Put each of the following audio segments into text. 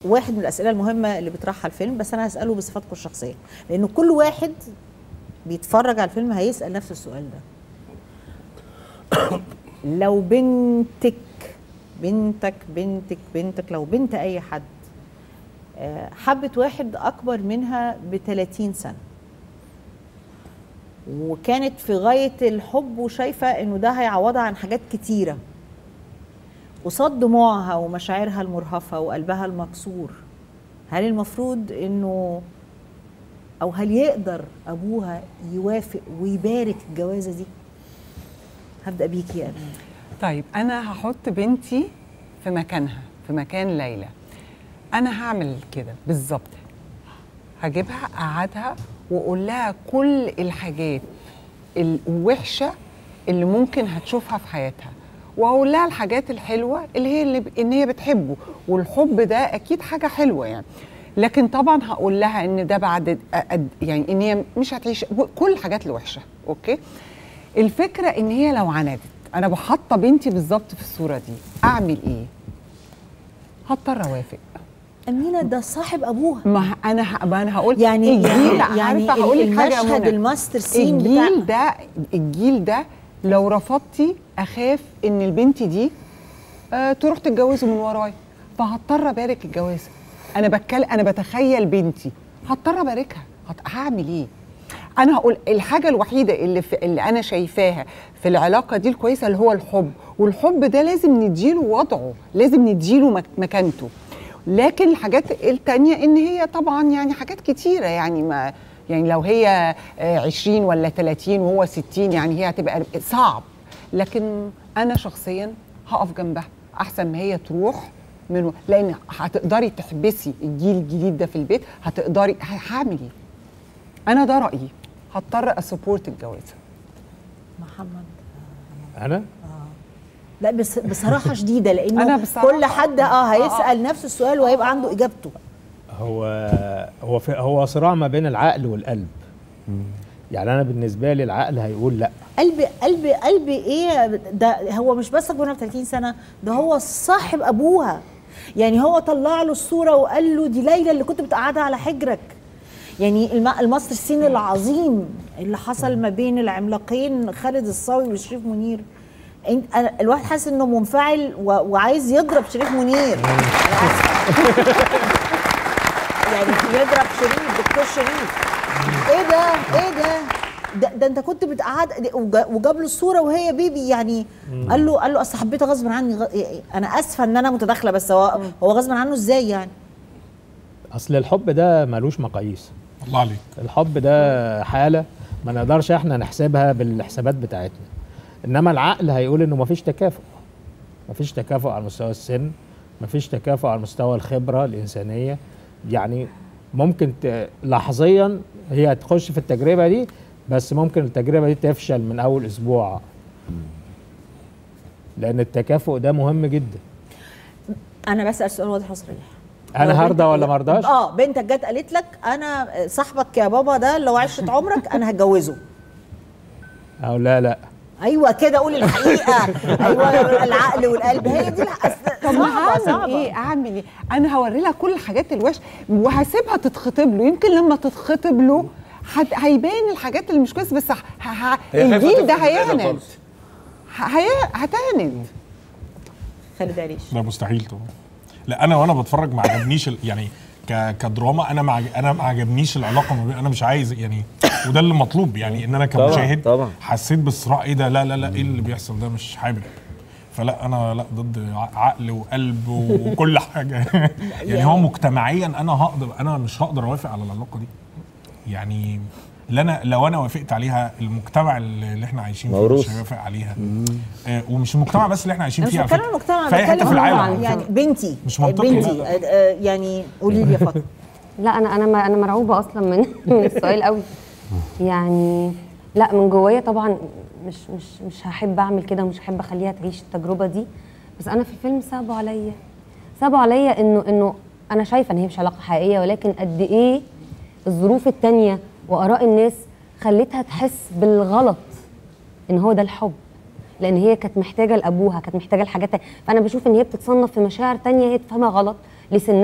واحد من الاسئله المهمه اللي بيطرحها الفيلم بس انا هساله بصفاتكم الشخصيه لانه كل واحد بيتفرج على الفيلم هيسال نفس السؤال ده لو بنتك بنتك بنتك بنتك لو بنت اي حد آه، حبت واحد اكبر منها ب 30 سنه وكانت في غايه الحب وشايفه انه ده هيعوضها عن حاجات كتيره قصاد دموعها ومشاعرها المرهفه وقلبها المكسور هل المفروض انه او هل يقدر ابوها يوافق ويبارك الجوازه دي هبدا بيكي يا امين طيب انا هحط بنتي في مكانها في مكان ليلى انا هعمل كده بالظبط هجيبها اقعدها واقول لها كل الحاجات الوحشه اللي ممكن هتشوفها في حياتها واقول لها الحاجات الحلوه اللي هي اللي ب... ان هي بتحبه والحب ده اكيد حاجه حلوه يعني لكن طبعا هقول لها ان ده بعد أد... يعني ان هي مش هتعيش كل الحاجات الوحشه اوكي الفكره ان هي لو عندت انا بحط بنتي بالظبط في الصوره دي اعمل ايه هضطر اوافق امينه ده صاحب ابوها ما ه- انا ه... ما انا هقول يعني الجيل يعني, يعني عارفه هقول لك حاجه يا المشهد منى. الماستر سين بتاع الجيل ده الجيل ده لو رفضتي اخاف ان البنت دي آه تروح تتجوزه من ورايا فهضطر ابارك الجواز انا بتكلم انا بتخيل بنتي هضطر اباركها هت- هعمل ايه انا هقول الحاجه الوحيده اللي في اللي انا شايفاها في العلاقه دي الكويسه اللي هو الحب والحب ده لازم نديله وضعه لازم نديله مك- مكانته لكن الحاجات التانية ان هي طبعا يعني حاجات كتيره يعني ما يعني لو هي آه، 20 ولا 30 وهو 60 يعني هي هتبقى صعب لكن انا شخصيا هقف جنبها احسن ما هي تروح من لان هتقدري تحبسي الجيل الجديد ده في البيت هتقدري ه- هعمل ايه انا ده رايي هضطر اسبورت الجواز محمد انا لا بس بصراحه شديده لانه أنا بصراحة- كل حد اه هيسال نفس السؤال وهيبقى عنده اجابته هو هو في هو صراع ما بين العقل والقلب يعني انا بالنسبه لي العقل هيقول لا قلبي قلبي قلبي ايه ده هو مش بس اكبر منها ب 30 سنه ده هو صاحب ابوها يعني هو طلع له الصوره وقال له دي ليلى اللي كنت بتقعدها على حجرك يعني الم- الماستر سين العظيم اللي حصل ما بين العملاقين خالد الصاوي وشريف منير انت أنا- الواحد حاسس انه منفعل و... وعايز يضرب شريف منير أنا آسفة. يعني يضرب شريف دكتور شريف ايه ده ايه ده ده, ده انت كنت بتقعد وجا- وجاب له الصوره وهي بيبي يعني قال له قال له اصل حبيتها غصب عني غ... انا اسفه ان انا متداخله بس هو هو غصب عنه ازاي يعني اصل الحب ده ملوش مقاييس الله عليك الحب ده حاله ما نقدرش احنا نحسبها بالحسابات بتاعتنا انما العقل هيقول انه مفيش تكافؤ مفيش تكافؤ على مستوى السن مفيش تكافؤ على مستوى الخبره الانسانيه يعني ممكن ت... لحظيا هي تخش في التجربه دي بس ممكن التجربه دي تفشل من اول اسبوع لان التكافؤ ده مهم جدا انا بسال سؤال واضح وصريح انا لو هرضى بنتك- ولا مرضاش اه بنتك جت قالت لك انا صاحبك يا بابا ده لو عشت عمرك انا هتجوزه او لا لا ايوه كده قول الحقيقه ايوه العقل والقلب هي دي الح- طب صعبه ما هعمل صعبه ايه اعمل ايه انا هوري لها كل الحاجات الوحشه وهسيبها تتخطب له يمكن لما تتخطب له هت... هيبان الحاجات اللي مش كويسه بس ه... ه... هي خايفة الجيل ده تفقد العيلة هيعند خالص. ه- هي... هتعند خالد عريش لا مستحيل طبعا لا انا وانا بتفرج ما عجبنيش ال- يعني ك كدراما انا ما عج- انا ما عجبنيش العلاقه ما بين انا مش عايز يعني وده اللي مطلوب يعني ان انا طبعاً، كمشاهد طبعاً. حسيت بالصراع ايه ده لا لا لا ايه اللي بيحصل ده مش حابب فلا انا لا ضد ع- عقل وقلب وكل حاجه يعني هو مجتمعيا انا هقدر انا مش هقدر اوافق على العلاقه دي يعني لا انا لو انا وافقت عليها المجتمع اللي اللي احنا عايشين فيه موروث. مش هيوافق عليها آه ومش المجتمع بس اللي احنا عايشين انا مش فيه على بتكلم فكرة. المجتمع في اي حته بتكلم في العالم عن- على يعني فكرة. بنتي مش منطقي، بنتي لا، آه، آه، يعني قولي لي يا فاطمه لا انا انا ما- انا مرعوبه اصلا من من السؤال قوي يعني لا من جوايا طبعا مش مش مش هحب اعمل كده ومش هحب اخليها تعيش التجربه دي بس انا في الفيلم صعبوا عليا صعبوا عليا انه انه انا شايفه ان هي مش علاقه حقيقيه ولكن قد ايه الظروف التانية واراء الناس خلتها تحس بالغلط ان هو ده الحب لان هي كانت محتاجه لابوها كانت محتاجه لحاجات تانية. فانا بشوف ان هي بتتصنف في مشاعر تانية هي تفهمها غلط لسنها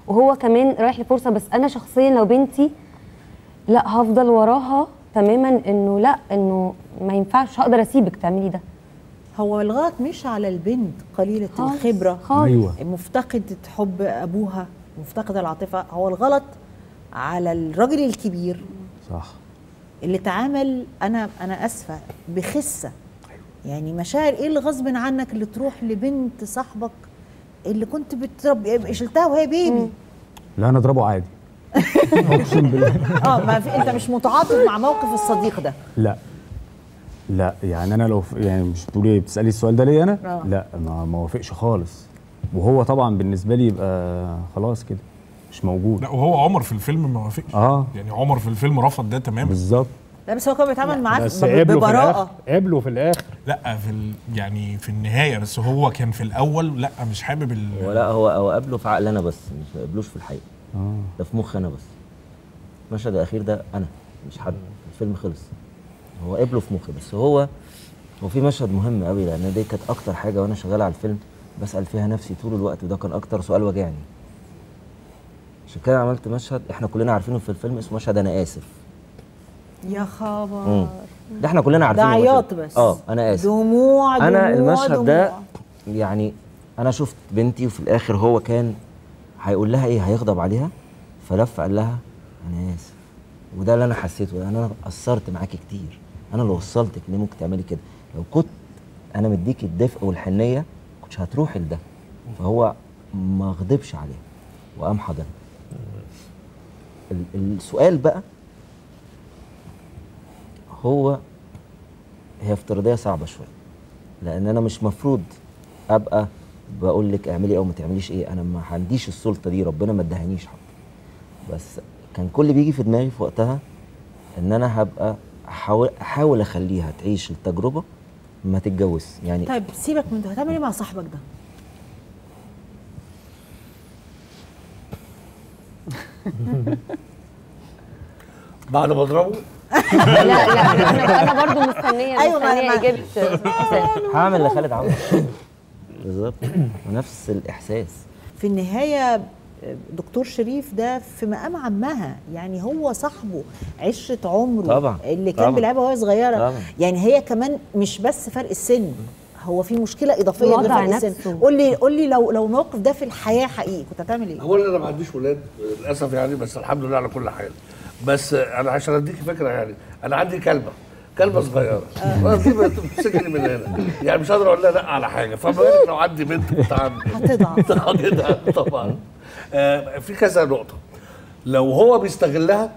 وهو كمان رايح لفرصه بس انا شخصيا لو بنتي لا هفضل وراها تماما انه لا انه ما ينفعش مش هقدر اسيبك تعملي ده هو الغلط مش على البنت قليله خالص، الخبره خالص أيوة. مفتقدة حب ابوها مفتقدة العاطفه هو الغلط على الراجل الكبير صح اللي تعامل انا انا اسفه بخسه يعني مشاعر ايه اللي غصب عنك اللي تروح لبنت صاحبك اللي كنت بتربي شلتها وهي بيبي لا انا اضربه عادي اقسم بالله اه ما في انت مش متعاطف مع موقف الصديق ده لا لا يعني انا لو يعني مش بتقولي إيه، بتسالي السؤال ده ليا انا آه. لا ما ما وافقش خالص وهو طبعا بالنسبه لي يبقى خلاص كده مش موجود لا وهو عمر في الفيلم ما وافقش اه يعني عمر في الفيلم رفض ده تماما بالظبط لا بس هو كان بيتعامل معاه بس ب- قبلوا في الاخر ببراءه قبلوا في الاخر لا في ال... يعني في النهايه بس هو كان في الاول لا مش حابب ال... ولا هو هو قابله في عقل انا بس مش ما قابلوش في الحقيقه اه ده في مخ انا بس المشهد الاخير ده انا مش حد الفيلم خلص هو قابله في مخي بس هو هو في مشهد مهم قوي لان دي كانت اكتر حاجه وانا شغال على الفيلم بسال فيها نفسي طول الوقت وده كان اكتر سؤال واجعني عشان كده عملت مشهد احنا كلنا عارفينه في الفيلم اسمه مشهد انا اسف يا خبر مم. ده احنا كلنا ده عارفينه عياط المشهد. بس اه انا اسف دموع دموع انا المشهد ده دموع. يعني انا شفت بنتي وفي الاخر هو كان هيقول لها ايه هيغضب عليها فلف قال لها انا اسف وده اللي انا حسيته يعني انا قصرت معاكي كتير انا اللي وصلتك ليه ممكن تعملي كده لو كنت انا مديكي الدفء والحنيه كنتش هتروحي لده فهو ما غضبش عليها وقام حضنها ال- السؤال بقى هو هي افتراضيه صعبه شويه لان انا مش مفروض ابقى بقول لك اعملي او ما تعمليش ايه انا ما عنديش السلطه دي ربنا ما ادهانيش حق بس كان كل اللي بيجي في دماغي في وقتها ان انا هبقى احاول احاول اخليها تعيش التجربه ما تتجوز يعني طيب سيبك من ده هتعمل ايه مع صاحبك ده بعد ما اضربه لا لا انا انا برضو مستنيه أيوة، ما- مستنيه ما- اجابه حسام هعمل لخالد عمرو بالظبط ونفس الاحساس في النهاية دكتور شريف ده في مقام عمها يعني هو صاحبه عشرة عمره طبعا، اللي كان طبعا. بيلعبها وهي صغيرة طبعا. يعني هي كمان مش بس فرق السن هو في مشكلة إضافية وضع غير فرق نفسه. السن قول لي قول لي لو لو الموقف ده في الحياة حقيقي كنت هتعمل إيه؟ اولا انا ما عنديش ولاد للاسف يعني بس الحمد لله على كل حال بس انا عشان اديكي فكره يعني انا عندي كلبه كلبه صغيره دي بتمسكني من هنا يعني مش هقدر اقول لها لا على حاجه فما بالك لو عندي بنت بتاع هتضعف. هتضعف طبعا آه، في كذا نقطه لو هو بيستغلها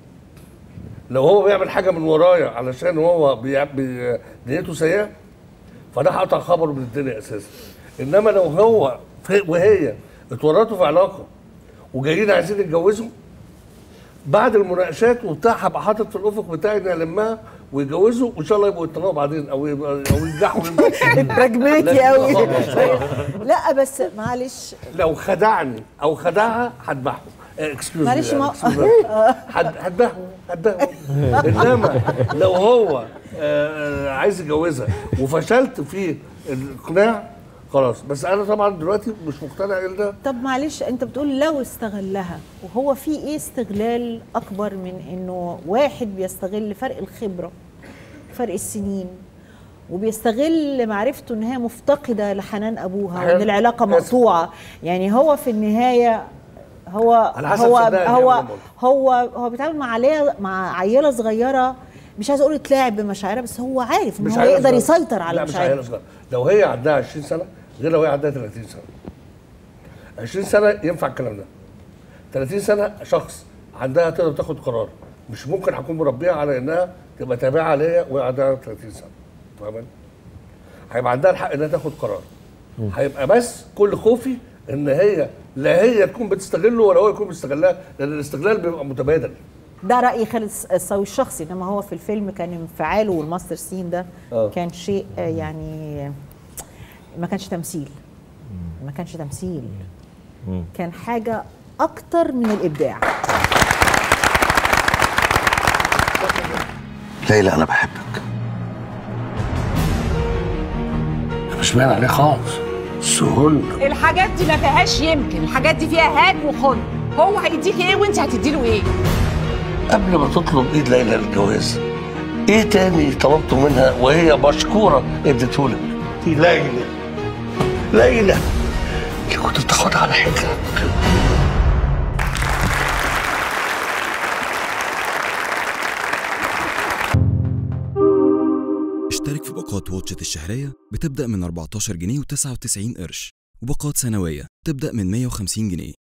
لو هو بيعمل حاجه من ورايا علشان هو بي- بي- نيته سيئه فده هقطع خبره من الدنيا اساسا انما لو هو في- وهي اتورطوا في علاقه وجايين عايزين يتجوزوا بعد المناقشات وبتاع هبقى حاطط في الافق بتاعي اني المها ويتجوزوا وان شاء الله يبقوا يتطلقوا بعدين او يبقى- او ينجحوا براجماتي لكن- قوي آه. لا بس معلش لو خدعني او خدعها هذبحه اكسكيوز معلش ما- هذبحه هذبحه انما لو هو آه، عايز يتجوزها وفشلت في الاقناع خلاص بس انا طبعا دلوقتي مش مقتنع الا طب معلش انت بتقول لو استغلها وهو في ايه استغلال اكبر من انه واحد بيستغل فرق الخبره فرق السنين وبيستغل معرفته ان هي مفتقده لحنان ابوها حلو. وان العلاقه بس. مقطوعه يعني هو في النهايه هو على حسب هو صدقني هو يا ماما. هو هو بيتعامل مع عيله مع عيله صغيره مش عايز اقول اتلاعب بمشاعرها بس هو عارف ان هو عيلة يقدر صغيرة. يسيطر على لا مش عيله مشاعرها صغيره لو هي عندها 20 سنه غير لو هي عندها 30 سنه 20 سنه ينفع الكلام ده 30 سنه شخص عندها تقدر تاخد قرار مش ممكن هكون مربيها على انها تبقى تابعه ليا وهي عندها 30 سنه فاهماني؟ هيبقى عندها الحق انها تاخد قرار هيبقى بس كل خوفي ان هي لا هي تكون بتستغله ولا هو يكون بيستغلها لان الاستغلال بيبقى متبادل ده راي خالد الصاوي الشخصي انما هو في الفيلم كان انفعاله والماستر سين ده آه. كان شيء آه، يعني ما كانش تمثيل ما كانش تمثيل مم. كان حاجه اكتر من الابداع ليلى انا بحبك انا مش باين عليه خالص سهن الحاجات دي ما فيهاش يمكن الحاجات دي فيها هات وخد هو هيديكي ايه وانت هتديله ايه قبل ما تطلب ايد ليلى للجواز ايه تاني طلبته منها وهي مشكوره اديتهولك دي ليلى ليلى اللي كنت بتاخدها على حجرك اشترك في باقات واتشت الشهرية بتبدأ من 14 جنيه و99 قرش وباقات سنوية تبدأ من 150 جنيه